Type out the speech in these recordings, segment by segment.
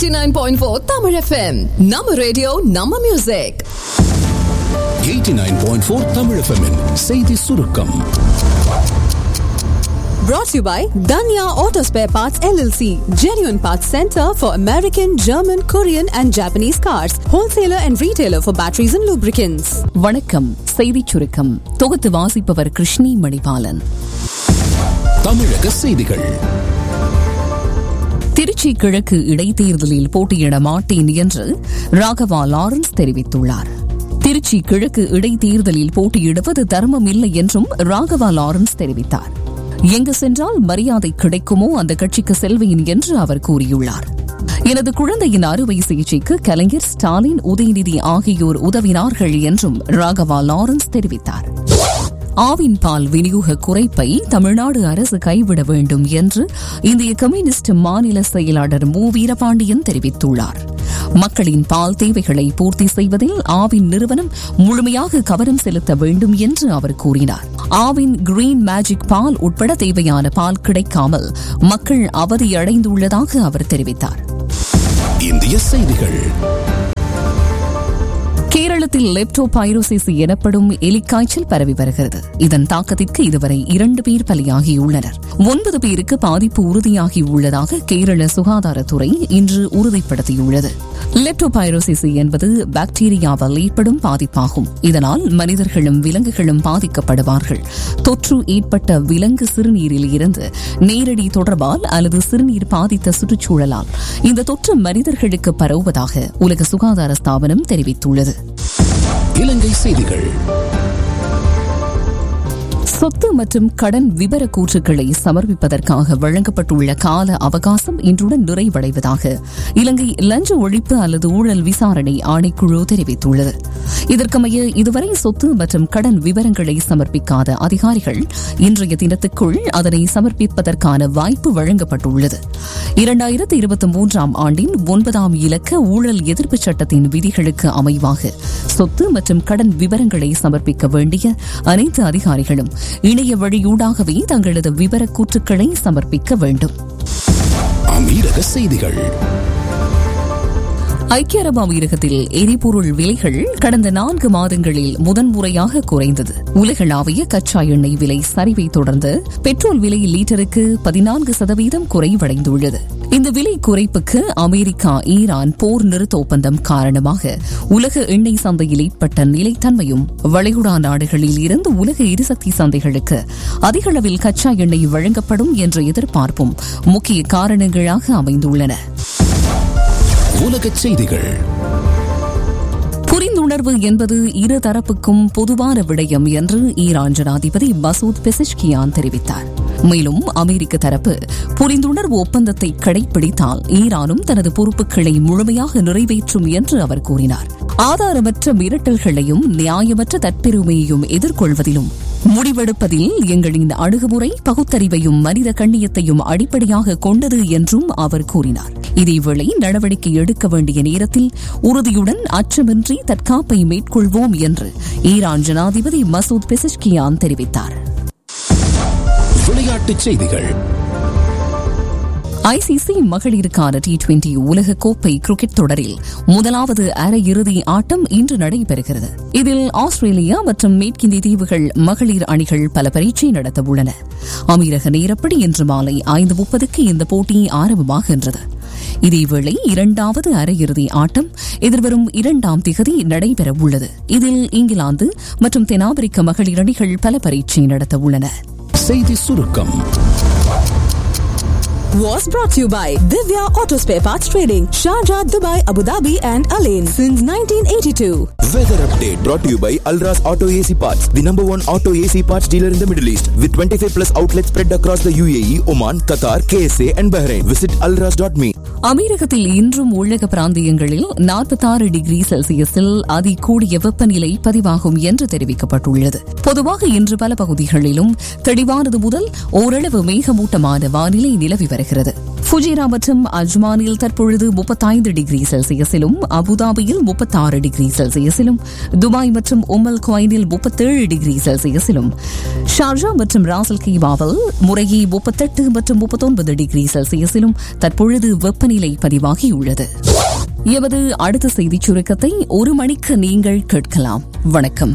89.4 Tamil FM நம்ம radio நம்ம music 89.4 Tamil FM -இன் செய்தி சுருக்கம் brought to you by Danya Auto Spare Parts LLC genuine parts center for American German Korean and Japanese cars wholesaler and retailer for batteries and lubricants வணக்கம் செய்திச் சுருக்கம் தொகுத்து வாசிப்பவர் கிருஷ்ணி மணிபாலன் தமிழக செய்திகள் திருச்சி கிழக்கு இடைத்தேர்தலில் போட்டியிட மாட்டேன் என்று ராகவா லாரன்ஸ் தெரிவித்துள்ளார் திருச்சி கிழக்கு இடைத்தேர்தலில் போட்டியிடுவது தர்மம் இல்லை என்றும் ராகவா லாரன்ஸ் தெரிவித்தார் எங்கு சென்றால் மரியாதை கிடைக்குமோ அந்த கட்சிக்கு செல்வேன் என்று அவர் கூறியுள்ளார் எனது குழந்தையின் அறுவை சிகிச்சைக்கு கலைஞர் ஸ்டாலின் உதயநிதி ஆகியோர் உதவினார்கள் என்றும் ராகவா லாரன்ஸ் தெரிவித்தார் ஆவின் பால் விநியோக குறைப்பை தமிழ்நாடு அரசு கைவிட வேண்டும் என்று இந்திய கம்யூனிஸ்ட் மாநில செயலாளர் மு வீரபாண்டியன் தெரிவித்துள்ளார் மக்களின் பால் தேவைகளை பூர்த்தி செய்வதில் ஆவின் நிறுவனம் முழுமையாக கவனம் செலுத்த வேண்டும் என்று அவர் கூறினார் ஆவின் கிரீன் மேஜிக் பால் உட்பட தேவையான பால் கிடைக்காமல் மக்கள் அவதியடைந்துள்ளதாக அவர் தெரிவித்தார் இந்திய செய்திகள் கேரளத்தில் லெப்டோபைரோசிஸ் எனப்படும் எலிக்காய்ச்சல் பரவி வருகிறது இதன் தாக்கத்திற்கு இதுவரை இரண்டு பேர் பலியாகியுள்ளனர் ஒன்பது பேருக்கு பாதிப்பு உறுதியாகியுள்ளதாக கேரள சுகாதாரத்துறை இன்று உறுதிப்படுத்தியுள்ளது லெப்டோபைரோசிஸ் என்பது பாக்டீரியாவால் ஏற்படும் பாதிப்பாகும் இதனால் மனிதர்களும் விலங்குகளும் பாதிக்கப்படுவார்கள் தொற்று ஏற்பட்ட விலங்கு சிறுநீரில் இருந்து நேரடி தொடர்பால் அல்லது சிறுநீர் பாதித்த சுற்றுச்சூழலால் இந்த தொற்று மனிதர்களுக்கு பரவுவதாக உலக சுகாதார ஸ்தாபனம் தெரிவித்துள்ளது இலங்கை செய்திகள் சொத்து மற்றும் கடன் விவர கூற்றுக்களை சமர்ப்பிப்பதற்காக வழங்கப்பட்டுள்ள கால அவகாசம் இன்றுடன் நிறைவடைவதாக இலங்கை லஞ்ச ஒழிப்பு அல்லது ஊழல் விசாரணை ஆணைக்குழு தெரிவித்துள்ளது இதற்கமைய இதுவரை சொத்து மற்றும் கடன் விவரங்களை சமர்ப்பிக்காத அதிகாரிகள் இன்றைய தினத்துக்குள் அதனை சமர்ப்பிப்பதற்கான வாய்ப்பு வழங்கப்பட்டுள்ளது இரண்டாயிரத்தி இருபத்தி மூன்றாம் ஆண்டின் ஒன்பதாம் இலக்க ஊழல் எதிர்ப்பு சட்டத்தின் விதிகளுக்கு அமைவாக சொத்து மற்றும் கடன் விவரங்களை சமர்ப்பிக்க வேண்டிய அனைத்து அதிகாரிகளும் இணைய வழியூடாகவே தங்களது விவர கூற்றுக்களை சமர்ப்பிக்க வேண்டும் அமீரக செய்திகள் ஐக்கிய அரபு அமீரகத்தில் எரிபொருள் விலைகள் கடந்த நான்கு மாதங்களில் முதன்முறையாக குறைந்தது உலகளாவிய கச்சா எண்ணெய் விலை சரிவை தொடர்ந்து பெட்ரோல் விலை லீட்டருக்கு பதினான்கு சதவீதம் குறைவடைந்துள்ளது இந்த விலை குறைப்புக்கு அமெரிக்கா ஈரான் போர் நிறுத்த ஒப்பந்தம் காரணமாக உலக எண்ணெய் சந்தையில் ஏற்பட்ட நிலைத்தன்மையும் வளைகுடா நாடுகளில் இருந்து உலக எரிசக்தி சந்தைகளுக்கு அதிக அளவில் கச்சா எண்ணெய் வழங்கப்படும் என்ற எதிர்பார்ப்பும் முக்கிய காரணங்களாக அமைந்துள்ளன உலகச் செய்திகள் புரிந்துணர்வு என்பது இரு தரப்புக்கும் பொதுவான விடயம் என்று ஈரான் ஜனாதிபதி மசூத் பெசிஷ்கியான் தெரிவித்தார் மேலும் அமெரிக்க தரப்பு புரிந்துணர்வு ஒப்பந்தத்தை கடைபிடித்தால் ஈரானும் தனது பொறுப்புகளை முழுமையாக நிறைவேற்றும் என்று அவர் கூறினார் ஆதாரமற்ற மிரட்டல்களையும் நியாயமற்ற தற்பெருமையையும் எதிர்கொள்வதிலும் முடிவெடுப்பதில் எங்களின் அணுகுமுறை பகுத்தறிவையும் மனித கண்ணியத்தையும் அடிப்படையாக கொண்டது என்றும் அவர் கூறினார் இதேவேளை நடவடிக்கை எடுக்க வேண்டிய நேரத்தில் உறுதியுடன் அச்சமின்றி தற்காப்பை மேற்கொள்வோம் என்று ஈரான் ஜனாதிபதி மசூத் பெசிஷ்கியான் தெரிவித்தார் விளையாட்டுச் செய்திகள் ஐசிசி மகளிருக்கான டி டுவெண்டி உலகக்கோப்பை கிரிக்கெட் தொடரில் முதலாவது அரையிறுதி ஆட்டம் இன்று நடைபெறுகிறது இதில் ஆஸ்திரேலியா மற்றும் மேற்கிந்திய தீவுகள் மகளிர் அணிகள் பல பரீட்சை நடத்த உள்ளன அமீரக நேரப்படி இன்று மாலை ஐந்து முப்பதுக்கு இந்த போட்டி ஆரம்பமாகின்றது இதேவேளை இரண்டாவது அரையிறுதி ஆட்டம் எதிர்வரும் இரண்டாம் திகதி நடைபெற உள்ளது இதில் இங்கிலாந்து மற்றும் தென்னாப்பிரிக்க மகளிர் அணிகள் பல பரீட்சை நடத்த உள்ளன செய்தி சுருக்கம் was brought to you by Divya Auto Spare Parts Trading Sharjah Dubai Abu Dhabi and Alain since 1982 Weather update brought to you by Alras Auto AC Parts, the number one auto AC parts dealer in the Middle East, with 25 plus outlets spread across the UAE, Oman, Qatar, KSA, and Bahrain. Visit alras.me. அமெரிக்கத்தில் இன்றும் உள்ளக பிராந்தியங்களில் நாற்பத்தாறு degree செல்சியஸில் அதி கூடிய வெப்பநிலை பதிவாகும் என்று தெரிவிக்கப்பட்டுள்ளது பொதுவாக இன்று பல பகுதிகளிலும் தெளிவானது முதல் ஓரளவு மேகமூட்டமான வானிலை நிலவி வருகிறது ஃபுஜிரா மற்றும் அஜ்மானில் தற்பொழுது முப்பத்தைந்து டிகிரி செல்சியஸிலும் அபுதாபியில் முப்பத்தாறு டிகிரி செல்சியஸிலும் துபாய் மற்றும் உமல் குவைனில் முப்பத்தேழு டிகிரி செல்சியஸிலும் ஷார்ஜா மற்றும் ராசல் கீவாவில் முறையே முப்பத்தெட்டு மற்றும் முப்பத்தொன்பது டிகிரி செல்சியஸிலும் தற்பொழுது வெப்பநிலை பதிவாகியுள்ளது எமது அடுத்த செய்திச் சுருக்கத்தை ஒரு மணிக்கு நீங்கள் கேட்கலாம் வணக்கம்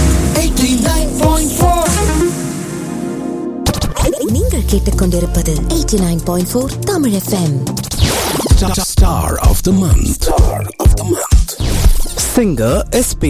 நீங்கள் கேட்டுக்கொண்டிருப்பது 89.4 Tamil FM Star of the month. Star of the month. Singer SP